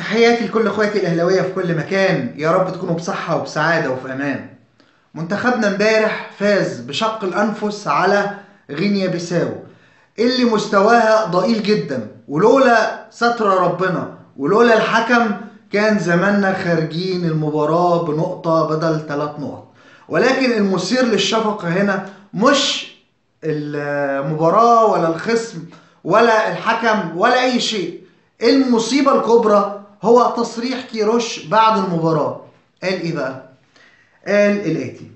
تحياتي لكل اخواتي الاهلاويه في كل مكان يا رب تكونوا بصحه وبسعاده وفي امان منتخبنا امبارح فاز بشق الانفس على غينيا بيساو اللي مستواها ضئيل جدا ولولا ستر ربنا ولولا الحكم كان زماننا خارجين المباراة بنقطة بدل ثلاث نقط ولكن المثير للشفقة هنا مش المباراة ولا الخصم ولا الحكم ولا أي شيء المصيبة الكبرى هو تصريح كيروش بعد المباراة قال إيه بقى؟ قال الآتي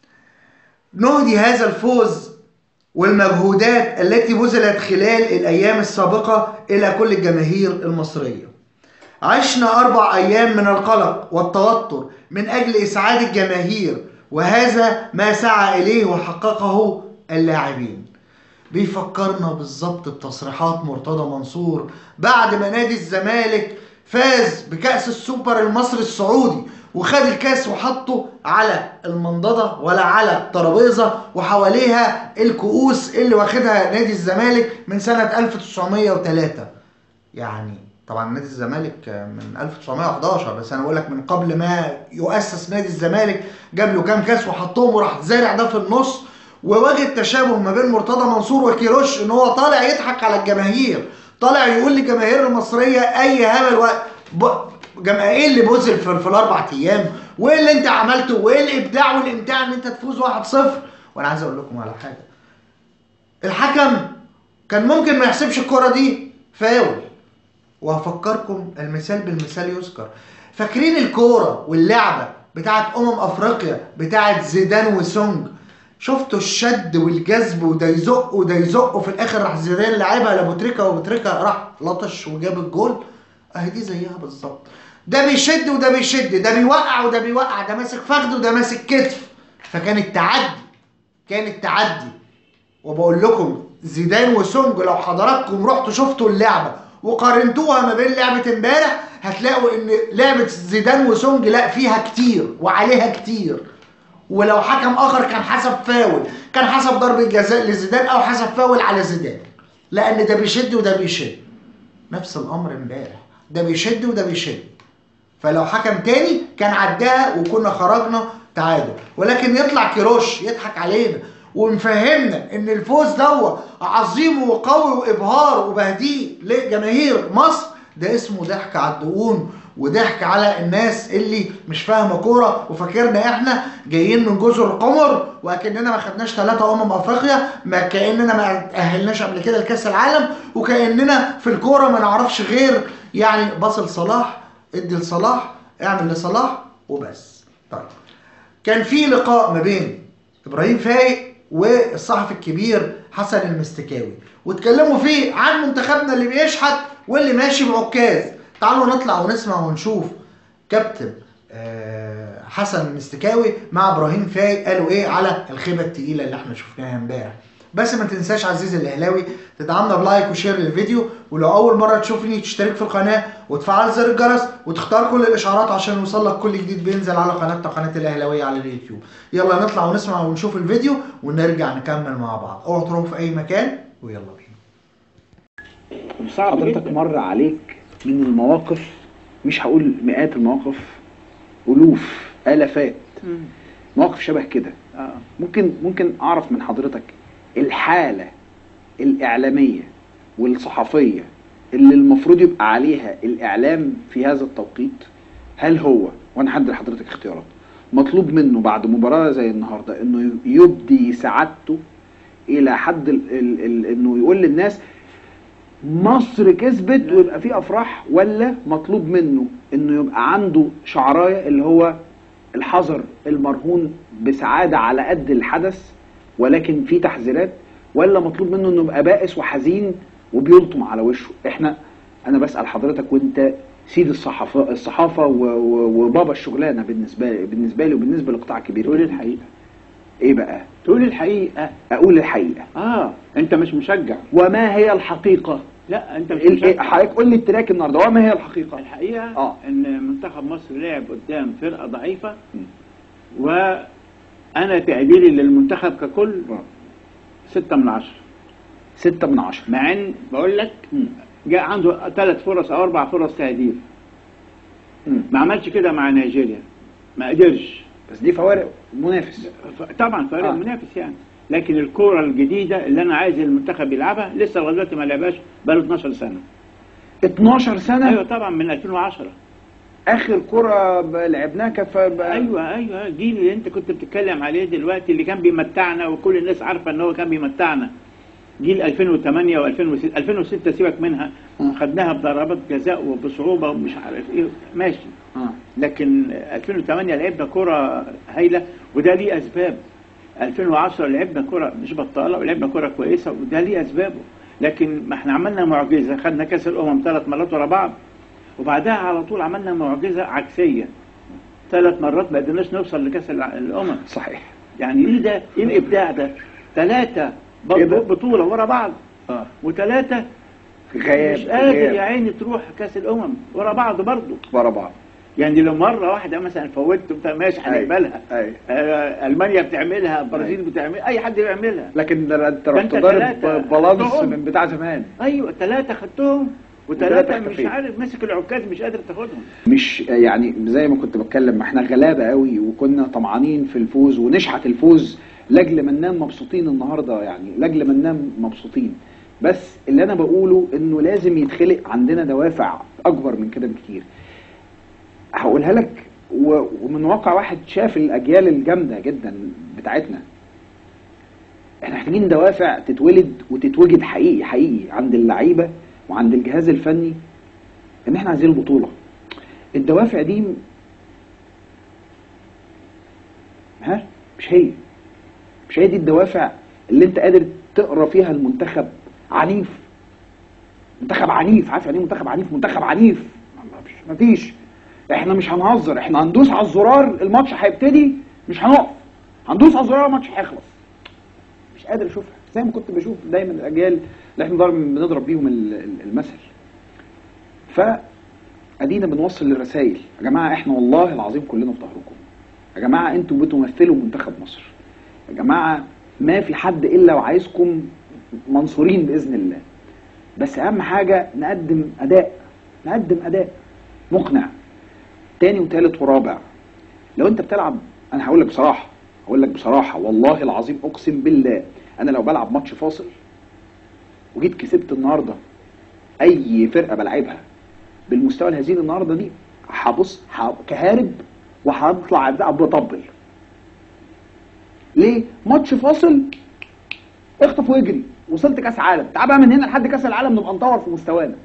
نهدي هذا الفوز والمجهودات التي بذلت خلال الأيام السابقة إلى كل الجماهير المصرية عشنا أربع أيام من القلق والتوتر من أجل إسعاد الجماهير وهذا ما سعى إليه وحققه اللاعبين بيفكرنا بالظبط بتصريحات مرتضى منصور بعد ما نادي الزمالك فاز بكأس السوبر المصري السعودي وخد الكاس وحطه على المنضدة ولا على الترابيزة وحواليها الكؤوس اللي واخدها نادي الزمالك من سنة 1903 يعني طبعا نادي الزمالك من 1911 بس انا بقول لك من قبل ما يؤسس نادي الزمالك جاب له كام كاس وحطهم وراح زارع ده في النص ووجد تشابه ما بين مرتضى منصور وكيروش ان هو طالع يضحك على الجماهير طالع يقول للجماهير المصريه اي هبل و... ب... جم... ايه اللي بذل في, في الاربع ايام وايه اللي انت عملته وايه الابداع والامتاع ان انت تفوز 1-0 وانا عايز اقول لكم على حاجه الحكم كان ممكن ما يحسبش الكره دي فاول وهفكركم المثال بالمثال يذكر فاكرين الكوره واللعبه بتاعت امم افريقيا بتاعت زيدان وسونج شفتوا الشد والجذب وده يزق وده يزق وفي الاخر راح زيدان لعبها لابو تريكه وابو تريكه راح لطش وجاب الجول اهي دي زيها بالظبط ده بيشد وده بيشد ده بيوقع وده بيوقع ده ماسك فخذ وده ماسك كتف فكان التعدي كان التعدي وبقول لكم زيدان وسونج لو حضراتكم رحتوا شفتوا اللعبه وقارنتوها ما بين لعبه امبارح هتلاقوا ان لعبه زيدان وسونج لا فيها كتير وعليها كتير ولو حكم اخر كان حسب فاول كان حسب ضربه جزاء لزيدان او حسب فاول على زيدان لان ده بيشد وده بيشد نفس الامر امبارح ده بيشد وده بيشد فلو حكم تاني كان عداها وكنا خرجنا تعادل ولكن يطلع كيروش يضحك علينا ومفهمنا ان الفوز دوت عظيم وقوي وابهار وبهديه لجماهير مصر ده اسمه ضحك على الدقون وضحك على الناس اللي مش فاهمه كوره وفاكرنا احنا جايين من جزر القمر واكننا ما خدناش ثلاثه امم افريقيا ما كاننا ما تاهلناش قبل كده لكاس العالم وكاننا في الكوره ما نعرفش غير يعني باص لصلاح ادي لصلاح اعمل لصلاح وبس طيب كان في لقاء ما بين ابراهيم فايق والصحفي الكبير حسن المستكاوي واتكلموا فيه عن منتخبنا اللي بيشحت واللي ماشي بعكاز تعالوا نطلع ونسمع ونشوف كابتن حسن المستكاوي مع ابراهيم فايق قالوا ايه على الخيبه التقيله اللي احنا شفناها امبارح بس ما تنساش عزيزي الاهلاوي تدعمنا بلايك وشير للفيديو ولو اول مره تشوفني تشترك في القناه وتفعل زر الجرس وتختار كل الاشعارات عشان يوصلك كل جديد بينزل على قناتنا قناه الاهلاويه على اليوتيوب يلا نطلع ونسمع ونشوف الفيديو ونرجع نكمل مع بعض اوعوا تروحوا في اي مكان ويلا بينا حضرتك مر عليك من المواقف مش هقول مئات المواقف الوف الافات مواقف شبه كده اه ممكن ممكن اعرف من حضرتك الحاله الاعلاميه والصحفيه اللي المفروض يبقى عليها الاعلام في هذا التوقيت هل هو وانا هدي لحضرتك اختيارات مطلوب منه بعد مباراه زي النهارده انه يبدي سعادته الى حد ال ال ال انه يقول للناس مصر كسبت ويبقى في افراح ولا مطلوب منه انه يبقى عنده شعرايه اللي هو الحذر المرهون بسعاده على قد الحدث ولكن في تحذيرات ولا مطلوب منه انه يبقى بائس وحزين وبيلطم على وشه احنا انا بسال حضرتك وانت سيد الصحافه الصحافه و- و- وبابا الشغلانه بالنسبه لي بالنسبه لي وبالنسبه لقطاع كبير تقول الحقيقه ايه بقى تقول الحقيقه اقول الحقيقه اه انت مش مشجع وما هي الحقيقه لا انت مش ال- إيه- مشجع حضرتك قول لي التراك النهارده وما هي الحقيقه الحقيقه آه. ان منتخب مصر لعب قدام فرقه ضعيفه م. وانا تقديري للمنتخب ككل آه. ستة من عشرة ستة من عشرة مع ان بقول لك مم. جاء عنده ثلاث فرص او اربع فرص تهديف مم. ما عملش كده مع نيجيريا ما قدرش بس دي فوارق منافس ف- طبعا فريق آه. آه. منافس يعني لكن الكوره الجديده اللي انا عايز المنتخب يلعبها لسه لغايه دلوقتي ما لعبهاش بقاله 12 سنه 12 سنه ايوه طبعا من 2010 اخر كره ب- لعبناها كان ف- ب- ايوه ايوه الجيل اللي انت كنت بتتكلم عليه دلوقتي اللي كان بيمتعنا وكل الناس عارفه ان هو كان بيمتعنا جيل 2008 و2006 2006 سيبك منها آه. خدناها بضربات جزاء وبصعوبه ومش عارف ايه ماشي آه. لكن 2008 لعبنا كرة هايلة وده ليه أسباب 2010 لعبنا كرة مش بطالة ولعبنا كرة كويسة وده ليه أسبابه لكن ما احنا عملنا معجزة خدنا كأس الأمم ثلاث مرات ورا بعض وبعدها على طول عملنا معجزة عكسية ثلاث مرات ما قدرناش نوصل لكأس الع- الأمم صحيح يعني ايه ده؟ ايه الإبداع ده؟ ثلاثة إيه ده؟ بطولة ورا بعض اه وثلاثة غياب مش قادر غياب يا عيني تروح كأس الأمم ورا بعض برضه ورا بعض يعني لو مره واحده مثلا فوتت بتاع ماشي هنقبلها أيوة. آه المانيا بتعملها البرازيل بتعملها اي حد بيعملها لكن ده انت ده رحت أنت ضارب تلاتة بالانس خدتهم. من بتاع زمان ايوه ثلاثه خدتهم وتلاتة وثلاثه مش اختفيت. عارف ماسك العكاز مش قادر تاخدهم مش يعني زي ما كنت بتكلم ما احنا غلابه قوي وكنا طمعانين في الفوز ونشحت الفوز لاجل ما ننام مبسوطين النهارده يعني لاجل ما ننام مبسوطين بس اللي انا بقوله انه لازم يتخلق عندنا دوافع اكبر من كده بكتير هقولها لك و- ومن واقع واحد شاف الاجيال الجامده جدا بتاعتنا احنا محتاجين دوافع تتولد وتتوجد حقيقي حقيقي عند اللعيبه وعند الجهاز الفني ان احنا عايزين البطوله الدوافع دي م- ها مش هي مش هي دي الدوافع اللي انت قادر تقرا فيها المنتخب عنيف منتخب عنيف عارف يعني ايه منتخب عنيف منتخب عنيف مفيش- مفيش احنا مش هنهزر احنا هندوس على الزرار الماتش هيبتدي مش هنقف هندوس على الزرار الماتش هيخلص مش قادر اشوفها زي ما كنت بشوف دايما الاجيال اللي احنا ضرب بنضرب بيهم ال- ال- المثل فادينا بنوصل للرسائل يا جماعه احنا والله العظيم كلنا في ظهركم يا جماعه انتوا بتمثلوا منتخب مصر يا جماعه ما في حد الا وعايزكم منصورين باذن الله بس اهم حاجه نقدم اداء نقدم اداء مقنع تاني وتالت ورابع لو انت بتلعب انا هقول لك بصراحه هقول لك بصراحه والله العظيم اقسم بالله انا لو بلعب ماتش فاصل وجيت كسبت النهارده اي فرقه بلعبها بالمستوى الهزيل النهارده دي هبص ه- كهارب وهطلع بقى بطبل ليه ماتش فاصل اخطف واجري وصلت كاس عالم تعال بقى من هنا لحد كاس العالم نبقى نطور في مستوانا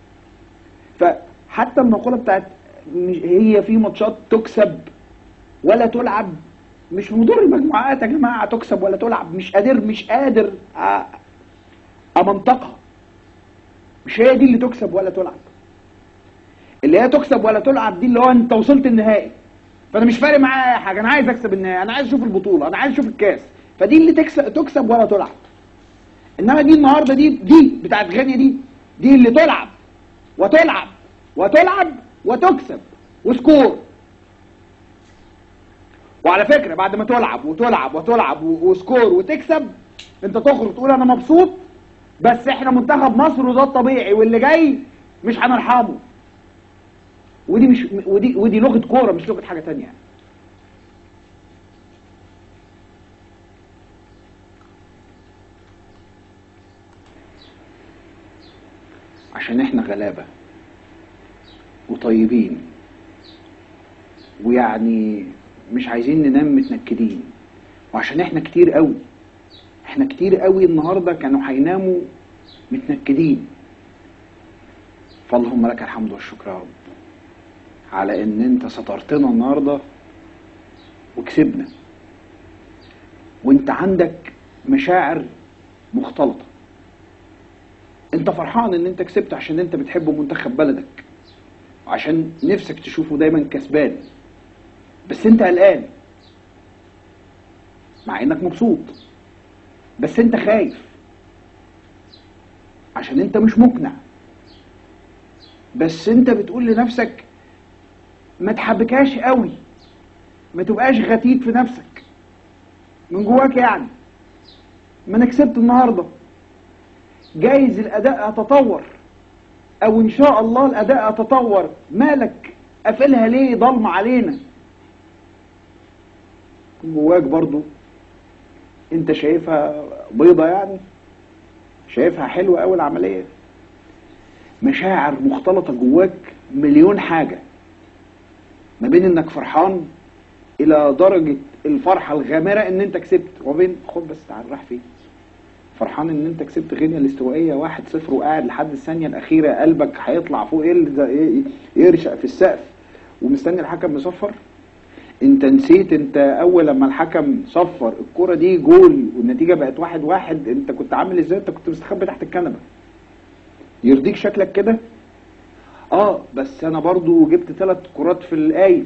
فحتى المقوله بتاعت مش- هي في ماتشات تكسب ولا تلعب مش في دور المجموعات يا جماعه تكسب ولا تلعب مش قادر مش قادر أ- امنطقها مش هي دي اللي تكسب ولا تلعب اللي هي تكسب ولا تلعب دي اللي هو انت وصلت النهائي فانا مش فارق معايا اي حاجه انا عايز اكسب النهائي انا عايز اشوف البطوله انا عايز اشوف الكاس فدي اللي تكسب تكسب ولا تلعب انما دي النهارده دي دي بتاعت غينيا دي دي اللي تلعب وتلعب وتلعب وتكسب وسكور وعلى فكره بعد ما تلعب وتلعب وتلعب و- وسكور وتكسب انت تخرج تقول انا مبسوط بس احنا منتخب مصر وده الطبيعي واللي جاي مش هنرحمه ودي مش ودي ودي لغه كوره مش لغه حاجه تانية عشان احنا غلابه وطيبين ويعني مش عايزين ننام متنكدين وعشان احنا كتير قوي احنا كتير قوي النهارده كانوا هيناموا متنكدين فاللهم لك الحمد والشكر يا رب على ان انت سترتنا النهارده وكسبنا وانت عندك مشاعر مختلطه انت فرحان ان انت كسبت عشان انت بتحب منتخب بلدك وعشان نفسك تشوفه دايما كسبان بس انت قلقان مع انك مبسوط بس انت خايف عشان انت مش مقنع بس انت بتقول لنفسك ما تحبكاش قوي ما تبقاش غتيت في نفسك من جواك يعني ما انا كسبت النهارده جايز الاداء يتطور او ان شاء الله الاداء يتطور مالك قافلها ليه ضلمه علينا جواك برضو انت شايفها بيضة يعني شايفها حلوة قوي العملية مشاعر مختلطة جواك مليون حاجة ما بين انك فرحان الى درجة الفرحة الغامرة ان انت كسبت وبين خد بس تعال راح فين فرحان ان انت كسبت غينيا الاستوائية واحد صفر وقاعد لحد الثانية الاخيرة قلبك هيطلع فوق يل- يرشق في السقف ومستني الحكم يصفر انت نسيت انت اول لما الحكم صفر الكرة دي جول والنتيجة بقت واحد واحد انت كنت عامل ازاي انت كنت مستخبي تحت الكنبة يرضيك شكلك كده اه بس انا برضو جبت ثلاث كرات في القايم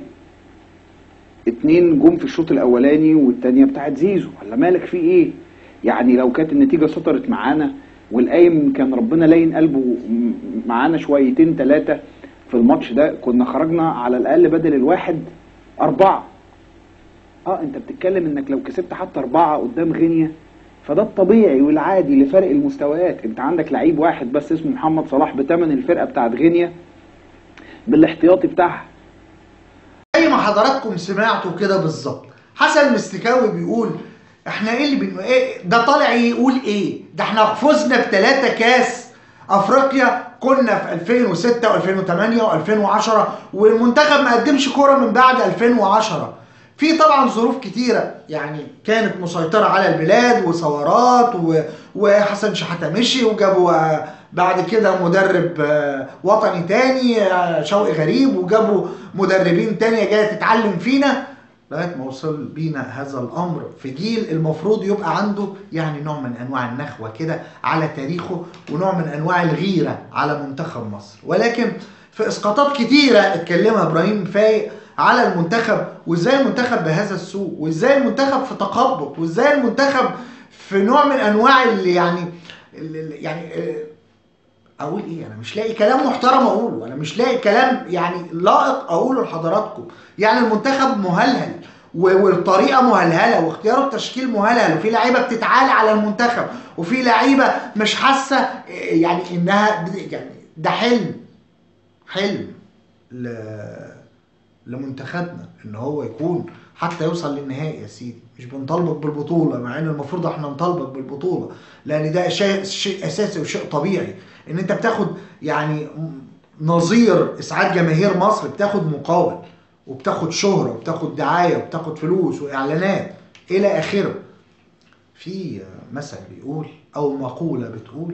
اتنين جم في الشوط الاولاني والتانية بتاعت زيزو ولا مالك في ايه يعني لو كانت النتيجة سطرت معانا والقايم كان ربنا لاين قلبه م- معانا شويتين ثلاثة في الماتش ده كنا خرجنا على الاقل بدل الواحد اربعة اه انت بتتكلم انك لو كسبت حتى اربعة قدام غينيا فده الطبيعي والعادي لفرق المستويات انت عندك لعيب واحد بس اسمه محمد صلاح بتمن الفرقة بتاعت غينيا بالاحتياطي بتاعها زي ما حضراتكم سمعتوا كده بالظبط حسن مستكاوي بيقول احنا ايه اللي بن... إيه ده طالع يقول ايه ده احنا فزنا بثلاثة كاس افريقيا كنا في 2006 و2008 و2010 والمنتخب ما قدمش كوره من بعد 2010 في طبعا ظروف كتيرة يعني كانت مسيطرة على البلاد وثورات و... وحسن شحاتة مشي وجابوا آه، بعد كده مدرب آه، وطني تاني آه، شوقي غريب وجابوا مدربين تانية جاية تتعلم فينا لغاية ما وصل بينا هذا الأمر في جيل المفروض يبقى عنده يعني نوع من أنواع النخوة كده على تاريخه ونوع من أنواع الغيرة على منتخب مصر ولكن في إسقاطات كتيرة اتكلمها إبراهيم فايق على المنتخب وإزاي المنتخب بهذا السوء وإزاي المنتخب في تقبض وإزاي المنتخب في نوع من أنواع اللي يعني اللي يعني آه، اقول ايه انا مش لاقي كلام محترم اقوله انا مش لاقي كلام يعني لائق اقوله لحضراتكم يعني المنتخب مهلهل و- والطريقه مهلهله واختيار التشكيل مهلهل وفي لعيبه بتتعالى على المنتخب وفي لعيبه مش حاسه إيه، يعني انها يعني ده حلم حلم ل... لمنتخبنا ان هو يكون حتى يوصل للنهائي يا سيدي مش بنطالبك بالبطوله مع ان المفروض احنا نطالبك بالبطوله لان ده شيء شيء اساسي وشيء طبيعي ان انت بتاخد يعني نظير اسعاد جماهير مصر بتاخد مقاول وبتاخد شهره وبتاخد دعايه وبتاخد فلوس واعلانات الى اخره في مثل بيقول او مقوله بتقول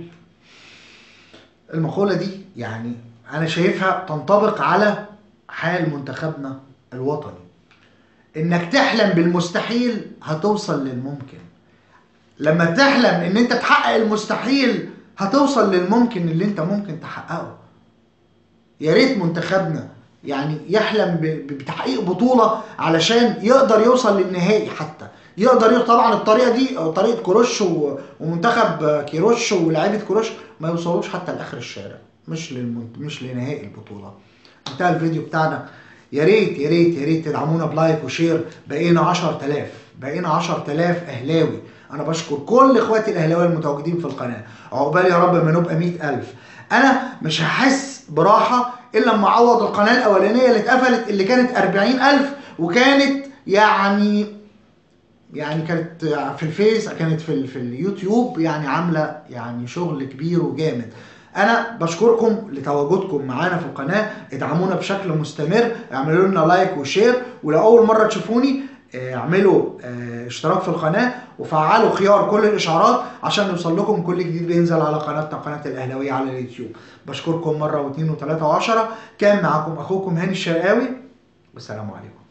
المقوله دي يعني انا شايفها تنطبق على حال منتخبنا الوطني انك تحلم بالمستحيل هتوصل للممكن لما تحلم ان انت تحقق المستحيل هتوصل للممكن اللي انت ممكن تحققه يا ريت منتخبنا يعني يحلم ب- بتحقيق بطولة علشان يقدر يوصل للنهائي حتى يقدر يوصل طبعا الطريقة دي أو طريقة كروش و- ومنتخب كيروش ولاعيبة كروش ما يوصلوش حتى لآخر الشارع مش للمنت... مش لنهائي البطولة انتهى الفيديو بتاعنا يا ريت يا ريت يا ريت تدعمونا بلايك وشير بقينا 10000 بقينا 10000 اهلاوي انا بشكر كل اخواتي الاهلاويه المتواجدين في القناه عقبال يا رب ما نبقى 100000 انا مش هحس براحه الا لما اعوض القناه الاولانيه اللي اتقفلت اللي كانت 40000 وكانت يعني يعني كانت في الفيس كانت في ال- في اليوتيوب يعني عامله يعني شغل كبير وجامد انا بشكركم لتواجدكم معانا في القناه ادعمونا بشكل مستمر اعملوا لنا لايك وشير ولو اول مره تشوفوني آه، اعملوا آه، اشتراك في القناه وفعلوا خيار كل الاشعارات عشان يوصل لكم كل جديد بينزل على قناتنا قناه الاهلاويه على اليوتيوب بشكركم مره واثنين وثلاثه وعشره كان معكم اخوكم هاني الشرقاوي والسلام عليكم